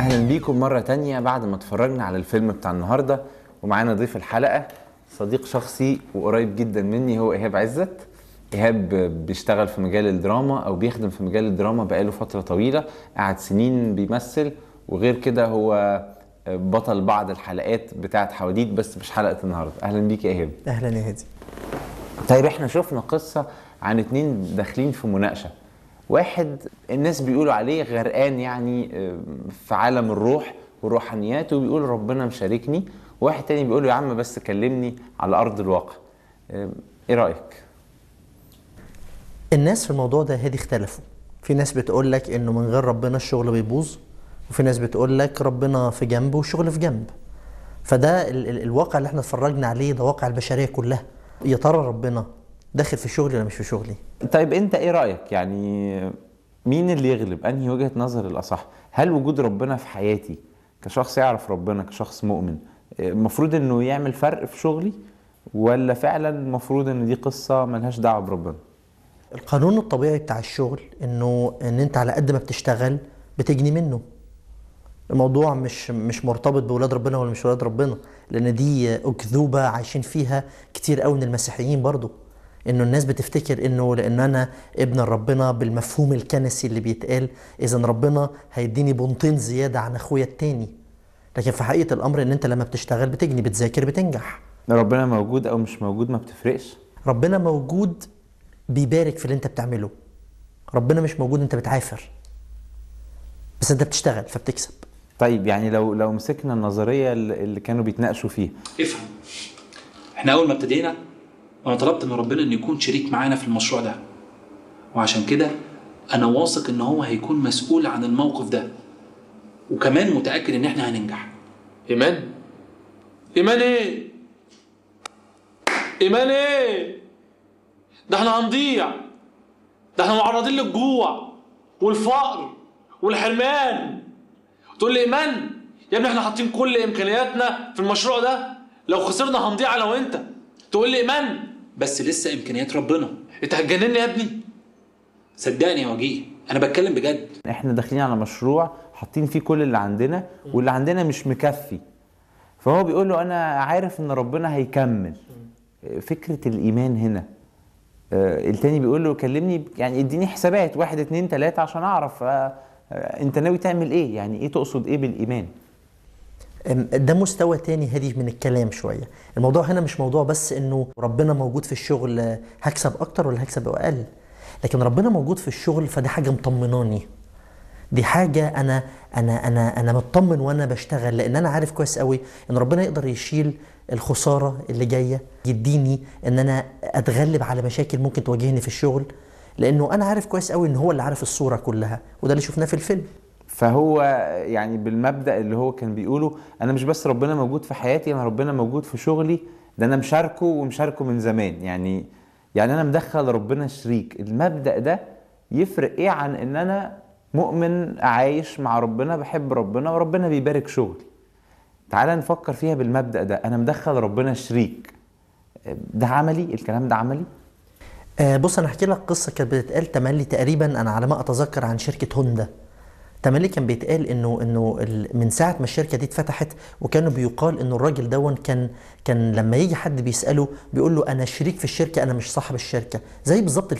اهلا بيكم مره تانية بعد ما اتفرجنا على الفيلم بتاع النهارده ومعانا ضيف الحلقه صديق شخصي وقريب جدا مني هو ايهاب عزت ايهاب بيشتغل في مجال الدراما او بيخدم في مجال الدراما بقاله فتره طويله قعد سنين بيمثل وغير كده هو بطل بعض الحلقات بتاعت حواديت بس مش حلقه النهارده اهلا بيك يا ايهاب اهلا يا هادي طيب احنا شفنا قصة عن اتنين داخلين في مناقشة واحد الناس بيقولوا عليه غرقان يعني آه، في عالم الروح والروحانيات وبيقول ربنا مشاركني واحد تاني بيقول له يا عم بس كلمني على أرض الواقع آه، ايه رأيك؟ الناس في الموضوع ده هادي اختلفوا في ناس بتقول لك انه من غير ربنا الشغل بيبوظ وفي ناس بتقول لك ربنا في جنب والشغل في جنب فده ال ال الواقع اللي احنا اتفرجنا عليه ده واقع البشريه كلها يا ترى ربنا داخل في شغلي ولا مش في شغلي طيب انت ايه رأيك؟ يعني مين اللي يغلب؟ انهي وجهة نظر الأصح؟ هل وجود ربنا في حياتي كشخص يعرف ربنا كشخص مؤمن آه، المفروض انه يعمل فرق في شغلي ولا فعلا المفروض ان دي قصة ملهاش دعوة بربنا؟ القانون الطبيعي بتاع الشغل انه ان انت على قد ما بتشتغل بتجني منه الموضوع مش مش مرتبط بولاد ربنا ولا مش ولاد ربنا لان دي اكذوبه عايشين فيها كتير قوي من المسيحيين برضو انه الناس بتفتكر انه لان انا ابن ربنا بالمفهوم الكنسي اللي بيتقال اذا ربنا هيديني بنطين زياده عن اخويا التاني لكن في حقيقه الامر ان انت لما بتشتغل بتجني بتذاكر بتنجح ربنا موجود او مش موجود ما بتفرقش ربنا موجود بيبارك في اللي انت بتعمله ربنا مش موجود انت بتعافر بس انت بتشتغل فبتكسب طيب يعني لو لو مسكنا النظريه اللي اللي كانوا بيتناقشوا فيها افهم احنا اول ما ابتدينا انا طلبت من ربنا ان يكون شريك معانا في المشروع ده وعشان كده انا واثق ان هو هيكون مسؤول عن الموقف ده وكمان متاكد ان احنا هننجح ايمان ايمان ايه ايمان ايه ده احنا هنضيع ده احنا معرضين للجوع والفقر والحرمان تقول لي ايمان يا ابني احنا حاطين كل امكانياتنا في المشروع ده لو خسرنا هنضيع انا وانت تقول لي ايمان بس لسه امكانيات ربنا انت هتجنني يا ابني صدقني يا وجيه انا بتكلم بجد احنا داخلين على مشروع حاطين فيه كل اللي عندنا واللي عندنا مش مكفي فهو بيقول له انا عارف ان ربنا هيكمل فكره الايمان هنا آه، التاني بيقول له كلمني يعني اديني حسابات واحد اتنين تلاته عشان اعرف آه، آه، انت ناوي تعمل ايه يعني ايه تقصد ايه بالايمان أم، ده مستوى تاني هادي من الكلام شوية الموضوع هنا مش موضوع بس انه ربنا موجود في الشغل آه، هكسب اكتر ولا هكسب اقل لكن ربنا موجود في الشغل فدي حاجة مطمناني دي حاجة أنا أنا أنا أنا مطمن وأنا بشتغل لأن أنا عارف كويس قوي إن ربنا يقدر يشيل الخسارة اللي جاية يديني إن أنا أتغلب على مشاكل ممكن تواجهني في الشغل لأنه أنا عارف كويس قوي إن هو اللي عارف الصورة كلها وده اللي شفناه في الفيلم فهو يعني بالمبدا اللي هو كان بيقوله انا مش بس ربنا موجود في حياتي انا ربنا موجود في شغلي ده انا مشاركه ومشاركه من زمان يعني يعني انا مدخل ربنا شريك المبدا ده يفرق ايه عن ان انا مؤمن عايش مع ربنا بحب ربنا وربنا بيبارك شغلي تعال نفكر فيها بالمبدا ده انا مدخل ربنا شريك ده عملي الكلام ده عملي آه بص انا احكي لك قصه كانت بتتقال تملي تقريبا انا على ما اتذكر عن شركه هوندا تملي كان بيتقال انه انه ال- من ساعه ما الشركه دي اتفتحت وكانوا بيقال انه الراجل دون كان كان لما يجي حد بيساله بيقول له انا شريك في الشركه انا مش صاحب الشركه زي بالظبط